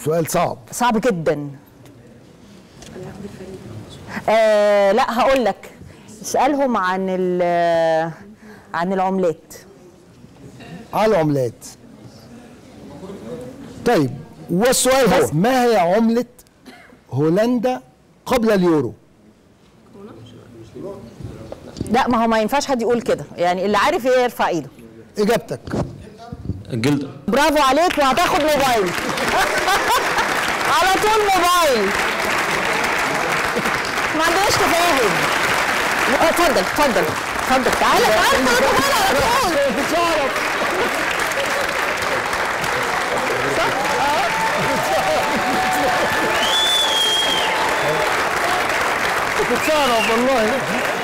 سؤال صعب صعب جدا آه لا هقول لك اسالهم عن ال- عن العملات على العملات طيب والسؤال هو بس. ما هي عملة هولندا قبل اليورو لا ما هو ما ينفعش حد يقول كده يعني اللي عارف ايه يرفع ايده إجابتك الجلد برافو عليك وهتاخد موبايل على طول موبايل ما عندناش تفاهم آه، اتفضل اتفضل اتفضل تعالى تعالى تعالى تعالى على طول بتتصرف والله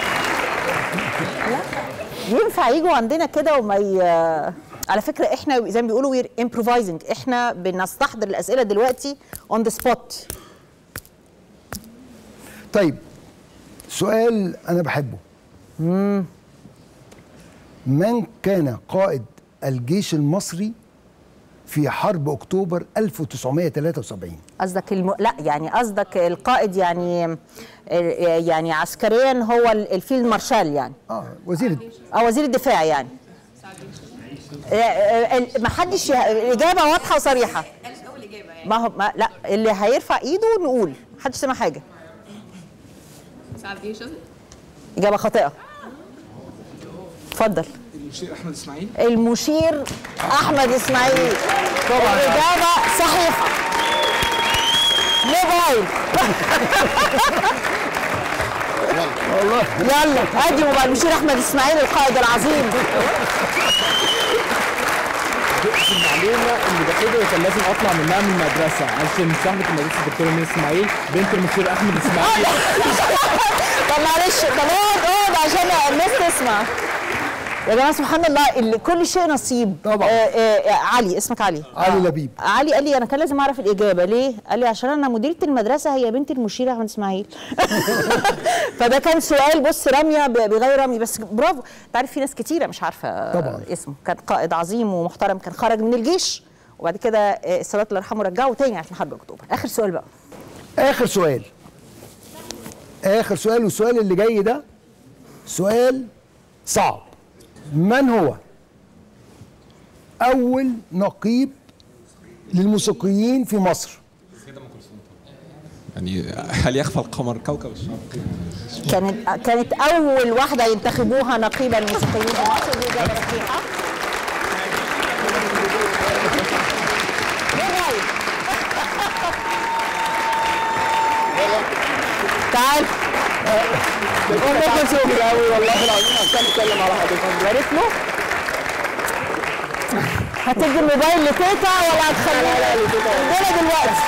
ينفع يجوا عندنا كده وما ي... على فكره احنا زي ما بيقولوا وير امبروفايزنج احنا بنستحضر الاسئله دلوقتي اون ذا سبوت طيب سؤال أنا بحبه من كان قائد الجيش المصري في حرب أكتوبر 1973 قصدك الم... لا يعني قصدك القائد يعني يعني عسكريا هو الفيلد مارشال يعني اه وزير او وزير الدفاع يعني ما حدش الاجابه واضحه وصريحه ما هو ما لا اللي هيرفع ايده نقول محدش سمع حاجه سعد جيشن اجابه خاطئه اتفضل المشير احمد اسماعيل المشير احمد اسماعيل طبعا الاجابه صحيحه موبايل والله يلا ادي موبايل المشير احمد اسماعيل القائد العظيم المعلومه اللي باخدها كان لازم اطلع منها من المدرسه عشان صاحبه المدرسه الدكتوره مين اسماعيل بنت المشير احمد اسماعيل طب معلش طب اقعد اقعد عشان الناس تسمع يا جماعه سبحان الله اللي كل شيء نصيب طبعا. آه آه آه علي اسمك علي علي لبيب. علي قال لي انا كان لازم اعرف الاجابه ليه؟ قال لي عشان انا مديره المدرسه هي بنت المشير احمد اسماعيل فده كان سؤال بص راميه ب- بغير رمي بس برافو انت عارف في ناس كتيره مش عارفه طبعا. اسمه كان قائد عظيم ومحترم كان خرج من الجيش وبعد كده آه، السادات الله يرحمه رجعه تاني عشان حرب اكتوبر اخر سؤال بقى آخر سؤال آخر سؤال والسؤال اللي جاي ده سؤال صعب من هو أول نقيب للموسيقيين في مصر؟ يعني هل يخفى القمر كوكب الشرق كانت كانت اول واحده ينتخبوها نقيبا للموسيقيين في مصر دي اجابه صحيحه بالرأي. تعال ام كلثوم قوي والله العظيم عشان اتكلم على حضرتك يا ريت له هتدي الموبايل لتيتا ولا هتخليه لا لا لتيتا دلوقتي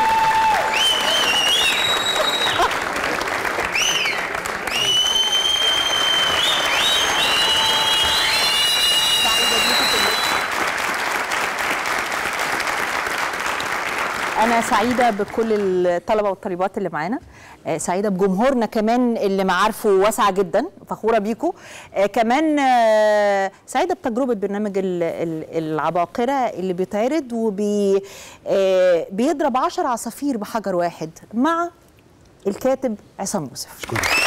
أنا سعيدة بكل الطلبة والطالبات اللي معانا آه، سعيدة بجمهورنا كمان اللي معارفه واسعة جدا فخورة بيكم آه، كمان آه، سعيدة بتجربة برنامج ال- ال- العباقرة اللي بيتعرض وبي آه، بيضرب عشر عصافير بحجر واحد مع الكاتب عصام يوسف